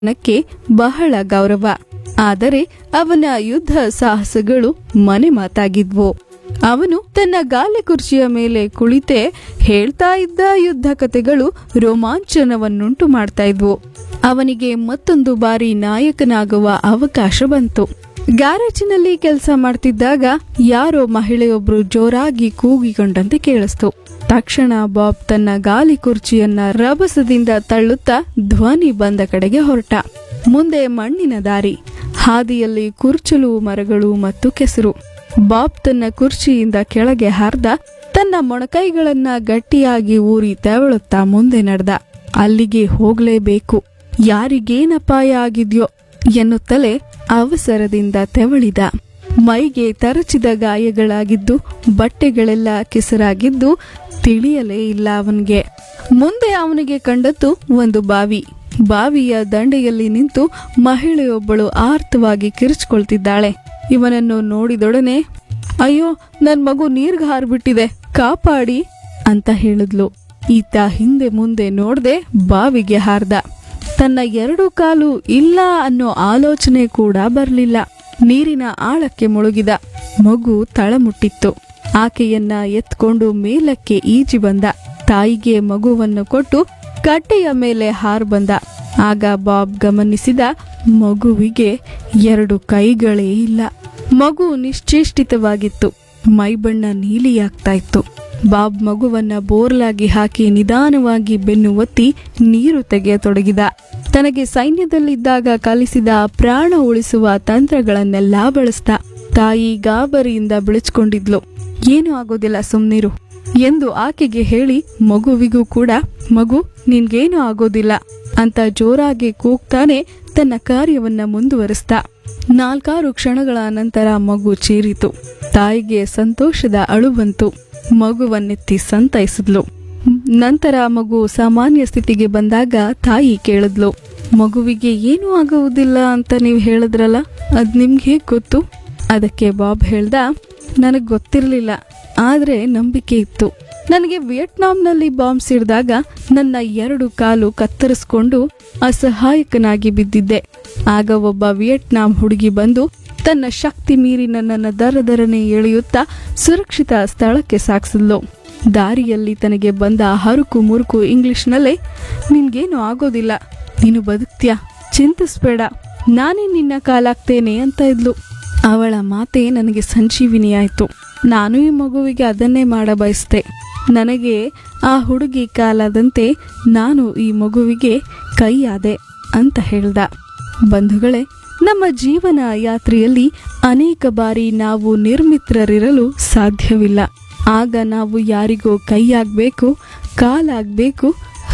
ನಕ್ಕೆ ಬಹಳ ಗೌರವ ಆದರೆ ಅವನ ಯುದ್ಧ ಸಾಹಸಗಳು ಮನೆ ಮಾತಾಗಿದ್ವು ಅವನು ತನ್ನ ಗಾಲಿ ಕುರ್ಚಿಯ ಮೇಲೆ ಕುಳಿತೆ ಹೇಳ್ತಾ ಇದ್ದ ಯುದ್ಧ ಕಥೆಗಳು ರೋಮಾಂಚನವನ್ನುಂಟು ಮಾಡ್ತಾ ಇದ್ವು ಅವನಿಗೆ ಮತ್ತೊಂದು ಬಾರಿ ನಾಯಕನಾಗುವ ಅವಕಾಶ ಬಂತು ಗ್ಯಾರೇಜಿನಲ್ಲಿ ಕೆಲಸ ಮಾಡ್ತಿದ್ದಾಗ ಯಾರೋ ಮಹಿಳೆಯೊಬ್ರು ಜೋರಾಗಿ ಕೂಗಿಕೊಂಡಂತೆ ಕೇಳಿಸ್ತು ತಕ್ಷಣ ಬಾಬ್ ತನ್ನ ಗಾಲಿ ಕುರ್ಚಿಯನ್ನ ರಭಸದಿಂದ ತಳ್ಳುತ್ತಾ ಧ್ವನಿ ಬಂದ ಕಡೆಗೆ ಹೊರಟ ಮುಂದೆ ಮಣ್ಣಿನ ದಾರಿ ಹಾದಿಯಲ್ಲಿ ಕುರ್ಚಲು ಮರಗಳು ಮತ್ತು ಕೆಸರು ಬಾಬ್ ತನ್ನ ಕುರ್ಚಿಯಿಂದ ಕೆಳಗೆ ಹಾರ್ದ ತನ್ನ ಮೊಣಕೈಗಳನ್ನ ಗಟ್ಟಿಯಾಗಿ ಊರಿ ತೆವಳುತ್ತಾ ಮುಂದೆ ನಡೆದ ಅಲ್ಲಿಗೆ ಹೋಗ್ಲೇಬೇಕು ಯಾರಿಗೇನಪಾಯ ಆಗಿದ್ಯೋ ಎನ್ನುತ್ತಲೇ ಅವಸರದಿಂದ ತೆವಳಿದ ಮೈಗೆ ತರಚಿದ ಗಾಯಗಳಾಗಿದ್ದು ಬಟ್ಟೆಗಳೆಲ್ಲ ಕೆಸರಾಗಿದ್ದು ತಿಳಿಯಲೇ ಇಲ್ಲ ಅವನಿಗೆ ಮುಂದೆ ಅವನಿಗೆ ಕಂಡದ್ದು ಒಂದು ಬಾವಿ ಬಾವಿಯ ದಂಡೆಯಲ್ಲಿ ನಿಂತು ಮಹಿಳೆಯೊಬ್ಬಳು ಆರ್ತವಾಗಿ ಕಿರಿಚ್ಕೊಳ್ತಿದ್ದಾಳೆ ಇವನನ್ನು ನೋಡಿದೊಡನೆ ಅಯ್ಯೋ ನನ್ ಮಗು ನೀರ್ಗ್ ಹಾರ್ಬಿಟ್ಟಿದೆ ಕಾಪಾಡಿ ಅಂತ ಹೇಳಿದ್ಲು ಈತ ಹಿಂದೆ ಮುಂದೆ ನೋಡ್ದೆ ಬಾವಿಗೆ ಹಾರ್ದ ತನ್ನ ಎರಡು ಕಾಲು ಇಲ್ಲ ಅನ್ನೋ ಆಲೋಚನೆ ಕೂಡ ಬರಲಿಲ್ಲ ನೀರಿನ ಆಳಕ್ಕೆ ಮುಳುಗಿದ ಮಗು ತಳಮುಟ್ಟಿತ್ತು ಆಕೆಯನ್ನ ಎತ್ಕೊಂಡು ಮೇಲಕ್ಕೆ ಈಜಿ ಬಂದ ತಾಯಿಗೆ ಮಗುವನ್ನು ಕೊಟ್ಟು ಕಟ್ಟೆಯ ಮೇಲೆ ಹಾರ್ ಬಂದ ಆಗ ಬಾಬ್ ಗಮನಿಸಿದ ಮಗುವಿಗೆ ಎರಡು ಕೈಗಳೇ ಇಲ್ಲ ಮಗು ನಿಶ್ಚೇಷ್ಟಿತವಾಗಿತ್ತು ಮೈಬಣ್ಣ ನೀಲಿಯಾಗ್ತಾ ಇತ್ತು ಬಾಬ್ ಮಗುವನ್ನ ಬೋರ್ಲಾಗಿ ಹಾಕಿ ನಿಧಾನವಾಗಿ ಬೆನ್ನು ಒತ್ತಿ ನೀರು ತೆಗೆಯತೊಡಗಿದ ತನಗೆ ಸೈನ್ಯದಲ್ಲಿದ್ದಾಗ ಕಲಿಸಿದ ಪ್ರಾಣ ಉಳಿಸುವ ತಂತ್ರಗಳನ್ನೆಲ್ಲ ಬಳಸ್ದ ತಾಯಿ ಗಾಬರಿಯಿಂದ ಬಿಳಿಸ್ಕೊಂಡಿದ್ಲು ಏನೂ ಆಗೋದಿಲ್ಲ ಸುಮ್ನಿರು ಎಂದು ಆಕೆಗೆ ಹೇಳಿ ಮಗುವಿಗೂ ಕೂಡ ಮಗು ನಿನ್ಗೇನು ಆಗೋದಿಲ್ಲ ಅಂತ ಜೋರಾಗಿ ಕೂಗ್ತಾನೆ ತನ್ನ ಕಾರ್ಯವನ್ನ ಮುಂದುವರಿಸ್ದ ನಾಲ್ಕಾರು ಕ್ಷಣಗಳ ನಂತರ ಮಗು ಚೀರಿತು ತಾಯಿಗೆ ಸಂತೋಷದ ಅಳು ಬಂತು ಮಗುವನ್ನೆತ್ತಿ ಸಂತೈಸಿದ್ಲು ನಂತರ ಮಗು ಸಾಮಾನ್ಯ ಸ್ಥಿತಿಗೆ ಬಂದಾಗ ತಾಯಿ ಕೇಳಿದ್ಲು ಮಗುವಿಗೆ ಏನೂ ಆಗುವುದಿಲ್ಲ ಅಂತ ನೀವು ಹೇಳಿದ್ರಲ್ಲ ಅದ್ ನಿಮ್ಗೆ ಹೇಗ್ ಗೊತ್ತು ಅದಕ್ಕೆ ಬಾಬ್ ಹೇಳ್ದ ನನಗ್ ಗೊತ್ತಿರಲಿಲ್ಲ ಆದ್ರೆ ನಂಬಿಕೆ ಇತ್ತು ನನಗೆ ವಿಯೆಟ್ನಾಂನಲ್ಲಿ ಬಾಂಬ್ ಸಿಡಿದಾಗ ನನ್ನ ಎರಡು ಕಾಲು ಕತ್ತರಿಸ್ಕೊಂಡು ಅಸಹಾಯಕನಾಗಿ ಬಿದ್ದಿದ್ದೆ ಆಗ ಒಬ್ಬ ವಿಯೆಟ್ನಾಂ ಹುಡುಗಿ ಬಂದು ತನ್ನ ಶಕ್ತಿ ಮೀರಿ ನನ್ನನ್ನು ದರದರನೆ ಎಳೆಯುತ್ತಾ ಸುರಕ್ಷಿತ ಸ್ಥಳಕ್ಕೆ ಸಾಗಿಸಿದ್ಲು ದಾರಿಯಲ್ಲಿ ತನಗೆ ಬಂದ ಹರುಕು ಮುರುಕು ಇಂಗ್ಲಿಷ್ನಲ್ಲೇ ನಿನ್ಗೇನು ಆಗೋದಿಲ್ಲ ನೀನು ಬದುಕ್ತ್ಯಾ ಚಿಂತಿಸ್ಬೇಡ ನಾನೇ ನಿನ್ನ ಕಾಲಾಗ್ತೇನೆ ಅಂತ ಇದ್ಲು ಅವಳ ಮಾತೆ ನನಗೆ ಸಂಜೀವಿನಿಯಾಯಿತು ನಾನು ಈ ಮಗುವಿಗೆ ಅದನ್ನೇ ಮಾಡ ಬಯಸ್ತೆ ನನಗೆ ಆ ಹುಡುಗಿ ಕಾಲಾದಂತೆ ನಾನು ಈ ಮಗುವಿಗೆ ಕೈಯಾದೆ ಅಂತ ಹೇಳ್ದ ಬಂಧುಗಳೇ ನಮ್ಮ ಜೀವನ ಯಾತ್ರೆಯಲ್ಲಿ ಅನೇಕ ಬಾರಿ ನಾವು ನಿರ್ಮಿತ್ರರಿರಲು ಸಾಧ್ಯವಿಲ್ಲ ಆಗ ನಾವು ಯಾರಿಗೋ ಕೈಯಾಗಬೇಕು ಕಾಲಾಗಬೇಕು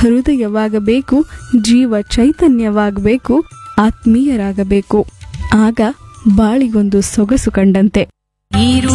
ಹೃದಯವಾಗಬೇಕು ಜೀವ ಚೈತನ್ಯವಾಗಬೇಕು ಆತ್ಮೀಯರಾಗಬೇಕು ಆಗ ಬಾಳಿಗೊಂದು ಸೊಗಸು ಕಂಡಂತೆ ನೀರು